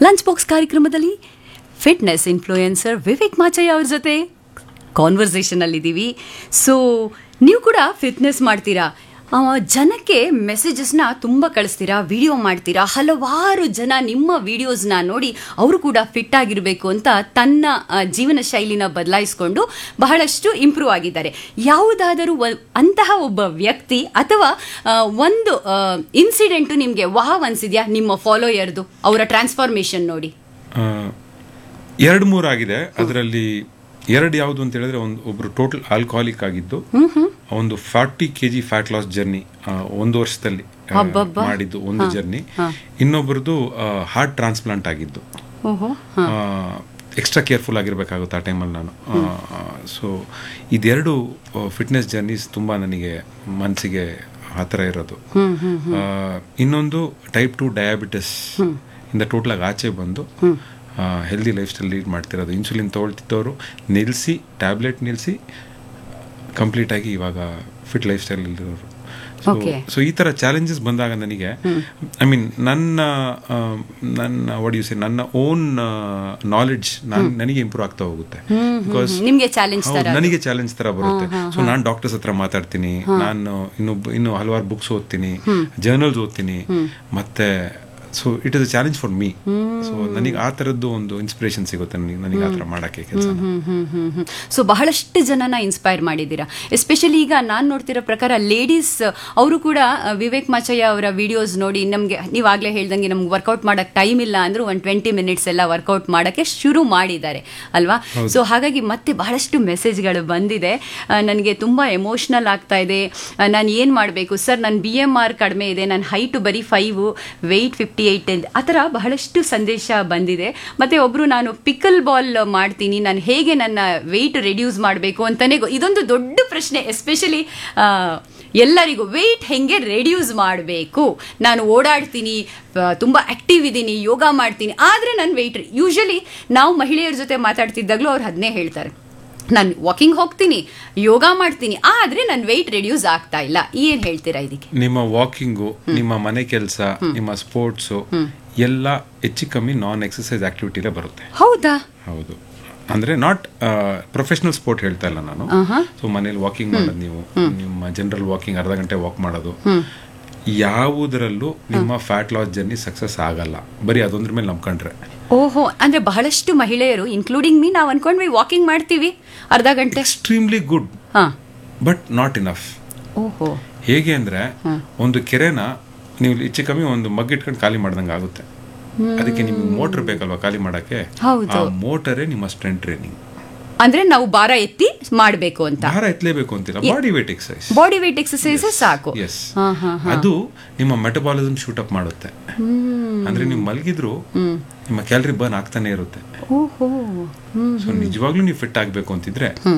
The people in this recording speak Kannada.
ಲಂಚ್ ಬಾಕ್ಸ್ ಕಾರ್ಯಕ್ರಮದಲ್ಲಿ ಫಿಟ್ನೆಸ್ ಇನ್ಫ್ಲೂಯೆನ್ಸರ್ ವಿವೇಕ್ ಮಾಚಯ್ಯ ಅವ್ರ ಜೊತೆ ಕಾನ್ವರ್ಸೇಷನ್ ಅಲ್ಲಿದ್ದೀವಿ ಸೊ ನೀವು ಕೂಡ ಫಿಟ್ನೆಸ್ ಮಾಡ್ತೀರಾ ಆ, ಜನಕ್ಕೆ ಮೆಸೇಜಸ್ನ ತುಂಬ ಕಳಿಸ್ತೀರಾ ವಿಡಿಯೋ ಮಾಡ್ತೀರಾ ಹಲವಾರು ಜನ ನಿಮ್ಮ ವಿಡಿಯೋಸ್ನ ನೋಡಿ ಅವರು ಕೂಡ ಫಿಟ್ ಆಗಿರಬೇಕು ಅಂತ ತನ್ನ ಆ, ಜೀವನ ಶೈಲಿನ ಬದಲಾಯಿಸಿಕೊಂಡು ಬಹಳಷ್ಟು ಇಂಪ್ರೂವ್ ಆಗಿದ್ದಾರೆ ಯಾವುದಾದರೂ ಒ- ಅಂತಹ ಒಬ್ಬ ವ್ಯಕ್ತಿ ಅಥವಾ ಆ, ಒಂದು ಇನ್ಸಿಡೆಂಟು ನಿಮಗೆ ವಾವ್ ಅನ್ಸಿದ್ಯಾ ನಿಮ್ಮ ಫಾಲೋಯರ್ದು ಅವರ ಟ್ರಾನ್ಸ್ಫಾರ್ಮೇಶನ್ ನೋಡಿ ಎರಡು ಮೂರು ಆಗಿದೆ ಅದರಲ್ಲಿ ಎರಡು ಯಾವುದು ಅಂತ ಹೇಳಿದ್ರೆ ಒಂದು ಒಬ್ರು ಟೋಟಲ್ ಆಲ್ಕೋಹಾಲಿಕ್ ಆಗಿದ್ದು ಒಂದು forty K G fat loss journey ಒಂದು ವರ್ಷದಲ್ಲಿ ಆ, ಅಬ್ಬಬ್ಬಾ. ಮಾಡಿದ್ದು ಒಂದು ಜರ್ನಿ ಇನ್ನೊಬ್ಬರದು ಹಾರ್ಟ್ ಟ್ರಾನ್ಸ್ಪ್ಲಾಂಟ್ ಆಗಿದ್ದು ಓಹೋ ಎಕ್ಸ್ಟ್ರಾ ಕೇರ್ಫುಲ್ ಆಗಿರ್ಬೇಕಾಗುತ್ತೆ ಆ ಟೈಮಲ್ಲಿ ನಾನು ಸೊ ಇದೆರಡು ಫಿಟ್ನೆಸ್ ಜರ್ನೀಸ್ ತುಂಬ ನನಗೆ ಮನಸ್ಸಿಗೆ ಹತ್ತಿರ ಇರೋದು ಆ, ಇನ್ನೊಂದು ಟೈಪ್ ಟು ಡಯಾಬಿಟಿಸ್ ಇಂದ ಟೋಟಲ್ ಆಗಿ ಆಚೆ ಬಂದು ಹೆಲ್ದಿ ಲೈಫ್ ಸ್ಟೈಲ್ ಲೀಡ್ ಮಾಡ್ತಿರೋದು ಇನ್ಸುಲಿನ್ ತೊಗೊಳ್ತಿದ್ದವರು ನಿಲ್ಲಿಸಿ ಟ್ಯಾಬ್ಲೆಟ್ ನಿಲ್ಲಿಸಿ ಕಂಪ್ಲೀಟ್ ಆಗಿ ಇವಾಗ ಫಿಟ್ ಲೈಫ್ ಸ್ಟೈಲ್ ಇರೋರು Okay. ಸೊ ಈ ತರ ಚಾಲೆಂಜಸ್ ಬಂದಾಗ ನನಗೆ ಐ ಮೀನ್ ನನ್ನ ಆ, ನನ್ನ ವಾಟ್ ಯು ಸೇ ನನ್ನ ಓನ್ ನಾಲೆಡ್ಜ್ ನನಗೆ ಇಂಪ್ರೂವ್ ಆಗ್ತಾ ಹೋಗುತ್ತೆ ಬಿಕಾಸ್ ನಿಮ್ಗೆ ಚಾಲೆಂಜ್ ತರ ನನಗೆ ಚಾಲೆಂಜ್ ತರ ಬರುತ್ತೆ ಸೊ ನಾನು ಡಾಕ್ಟರ್ಸ್ ಹತ್ರ ಮಾತಾಡ್ತೀನಿ ನಾನು ಇನ್ನು ಇನ್ನು ಹಲವಾರು ಬುಕ್ಸ್ ಓದ್ತೀನಿ ಜರ್ನಲ್ಸ್ ಓದ್ತೀನಿ ಮತ್ತೆ so it is a challenge for me so ನನಗೆ ಆ ತರದ್ದು ಒಂದು ಇನ್ಸ್ಪಿರೇಷನ್ ಸಿಗುತ್ತೆ ನನಗೆ ನನಗೆ ಆ ಥರ ಮಾಡಕ್ಕೆ ಕೆಲಸ ಸೊ ಬಹಳಷ್ಟು ಜನನ ಇನ್ಸ್ಪೈರ್ ಮಾಡಿದ್ದೀರಾ ಎಸ್ಪೆಷಲಿ ಈಗ ನಾನು ನೋಡ್ತಿರೋ ಪ್ರಕಾರ ಲೇಡೀಸ್ ಅವರು ಕೂಡ ಆ, ವಿವೇಕ್ ಮಾಚಯ್ಯ ಅವರ ವಿಡಿಯೋಸ್ ನೋಡಿ ನಮಗೆ ನೀವಾಗಲೇ ಹೇಳ್ದಂಗೆ ನಮ್ಗೆ ವರ್ಕೌಟ್ ಮಾಡೋಕ್ಕೆ ಟೈಮ್ ಇಲ್ಲ ಅಂದ್ರೂ ಒಂದು ಟ್ವೆಂಟಿ ಮಿನಿಟ್ಸ್ ಎಲ್ಲ ವರ್ಕೌಟ್ ಮಾಡೋಕ್ಕೆ ಶುರು ಮಾಡಿದ್ದಾರೆ ಅಲ್ವಾ ಸೊ ಹಾಗಾಗಿ ಮತ್ತೆ ಬಹಳಷ್ಟು ಮೆಸೇಜ್ಗಳು ಬಂದಿದೆ ಆ, ನನಗೆ ತುಂಬ ಎಮೋಷ್ನಲ್ ಆಗ್ತಾ ಇದೆ ನಾನು ಏನು ಮಾಡಬೇಕು ಸರ್ ನನ್ನ ಬಿ ಎಮ್ ಆರ್ ಕಡಿಮೆ ಇದೆ ನನ್ನ ಹೈಟು ಬರೀ ಫೈವು ವೆಯ್ಟ್ ಫಿಫ್ಟಿ ಏಯ್ಟ್ ಆ ಥರ ಬಹಳಷ್ಟು ಸಂದೇಶ ಬಂದಿದೆ ಮತ್ತೆ ಒಬ್ರು ನಾನು ಪಿಕಲ್ ಬಾಲ್ ಮಾಡ್ತೀನಿ ನಾನು ಹೇಗೆ ನನ್ನ ವೆಯ್ಟ್ ರೆಡ್ಯೂಸ್ ಮಾಡಬೇಕು ಅಂತಾನೆ ಗೊ- ಇದೊಂದು ದೊಡ್ಡ ಪ್ರಶ್ನೆ ಎಸ್ಪೆಷಲಿ ಎಲ್ಲರಿಗೂ ವೆಯ್ಟ್ ಹೆಂಗೆ ರೆಡ್ಯೂಸ್ ಮಾಡಬೇಕು ನಾನು ಓಡಾಡ್ತೀನಿ ಆ, ತುಂಬ ಆಕ್ಟಿವ್ ಇದ್ದೀನಿ ಯೋಗ ಮಾಡ್ತೀನಿ ಆದರೆ ನನ್ನ ವೆಯ್ಟ್ ಯೂಶಲಿ ನಾವು ಮಹಿಳೆಯರ ಜೊತೆ ಮಾತಾಡ್ತಿದ್ದಾಗಲೂ ಅವ್ರು ಅದನ್ನೇ ಹೇಳ್ತಾರೆ ನಾನು ವಾಕಿಂಗ್ ಹೋಗ್ತೀನಿ ಯೋಗ ಮಾಡ್ತೀನಿ ಆದರೆ ನನ್ನ ವೆಯ್ಟ್ ರೆಡ್ಯೂಸ್ ಆಗ್ತಾ ಇಲ್ಲ ಏನು ಹೇಳ್ತೀರಾ ಇದಕ್ಕೆ ನಿಮ್ಮ ವಾಕಿಂಗು ನಿಮ್ಮ ಮನೆ ಕೆಲಸ ನಿಮ್ಮ ಸ್ಪೋರ್ಟ್ಸು ಎಲ್ಲ ಹೆಚ್ಚು ಕಮ್ಮಿ ನಾನ್ ಎಕ್ಸಸೈಸ್ ಆಕ್ಟಿವಿಟಿಲೇ ಬರುತ್ತೆ ಹೌದಾ ಹೌದು ಅಂದ್ರೆ ನಾಟ್ ಪ್ರೊಫೆಷನಲ್ ಸ್ಪೋರ್ಟ್ ಹೇಳ್ತಾ ಇಲ್ಲ ನಾನು ಸೊ ಮನೇಲಿ ವಾಕಿಂಗ್ ಮಾಡೋದು ನೀವು ನಿಮ್ಮ ಜನರಲ್ ವಾಕಿಂಗ್ ಅರ್ಧ ಗಂಟೆ ವಾಕ್ ಮಾಡೋದು ಯಾವುದರಲ್ಲೂ ನಿಮ್ಮ ಫ್ಯಾಟ್ ಲಾಸ್ ಜರ್ನಿ ಸಕ್ಸಸ್ ಆಗಲ್ಲ ಬರೀ ಅದೊಂದ್ರ ಮೇಲೆ ನಂಬ್ಕೊಂಡ್ರೆ ಓಹೋ ಅಂದ್ರೆ ಬಹಳಷ್ಟು ಮಹಿಳೆಯರು ಇನ್ಕ್ಲೂಡಿಂಗ್ ಮೀ ನಾವು ಅನ್ಕೊಂಡ್ವಿ ವಾಕಿಂಗ್ ಮಾಡ್ತೀವಿ ಅರ್ಧ ಗಂಟೆ ಎಕ್ಸ್ಟ್ರೀಮ್ಲಿ ಗುಡ್ ಹಾ ಬಟ್ ನಾಟ್ ಇನಫ್ ಓಹೋ ಹೇಗೆ ಅಂದ್ರೆ ಒಂದು ಕೆರೆನ ನೀವು ಹೆಚ್ಚು ಕಮ್ಮಿ ಒಂದು ಮಗ್ ಇಟ್ಕೊಂಡು ಖಾಲಿ ಮಾಡ್ದಂಗೆ ಆಗುತ್ತೆ ಅದಕ್ಕೆ ನಿಮ್ಗೆ ಮೋಟರ್ ಬೇಕಲ್ವಾ ಖಾಲಿ ಮಾಡಕ್ಕೆ ಹೌದು. ಆ ಮೋಟರೇ ನಿಮ್ಮ ಸ್ಟ್ರೆಂತ್ ಟ್ರೈನಿಂಗ್ ಅಂದ್ರೆ ನಾವು ಭಾರ ಎತ್ತಿ ಮಾಡಬೇಕು ಅಂತ ಭಾರ ಎತ್ತಲೇಬೇಕು ಅಂತಿಲ್ಲ body weight exercise body weight exercise ಸಾಕು ಎಸ್ ಅದು ನಿಮ್ಮ ಮೆಟಬಾಲಿಸಮ್ ಶೂಟ್ ಅಪ್ ಮಾಡುತ್ತೆ ಅಂದ್ರೆ ನೀವು ಮಲಗಿದ್ರು ನಿಮ್ಮ ಕ್ಯಾಲರಿ ಬರ್ನ್ ಆಗ್ತಾನೆ ಇರುತ್ತೆ ಓಹೋ ಸೊ ನಿಜವಾಗ್ಲೂ ನೀವು ಫಿಟ್ ಆಗ್ಬೇಕು ಅಂತಿದ್ರೆ